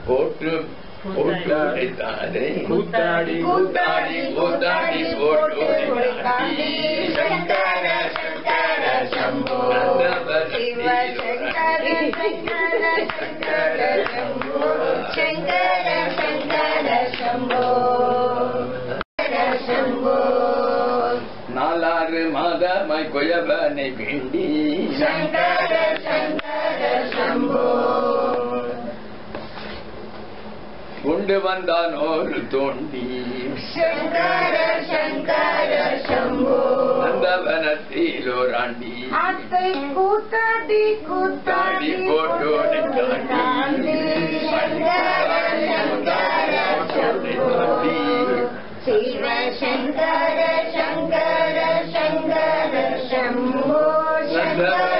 போட்டு போட்டாடித்தானே கூத்தாடி கூத்தாடி கூத்தாடி போட்டோடித்தாண்டி சங்கர சங்கர சம்போ சிவ சங்கர சங்கர சங்கர சம்போ சங்கர சங்கர சம்போ சங்கர சம்போ நாலாறு மாதமாய் கொயவனை வேண்டி சங்கர சங்கர சம்போ கொண்டு வந்தான் ஒரு தோண்டி சங்கர சங்கர சம்போ நந்தவனத்தில் ஓராண்டி அத்தை கூத்தாடி கூத்தாடி போட்டோடி தாண்டி சங்கர சங்கர சம்போ சிவ சங்கர சங்கர சங்கர சம்போ சங்கர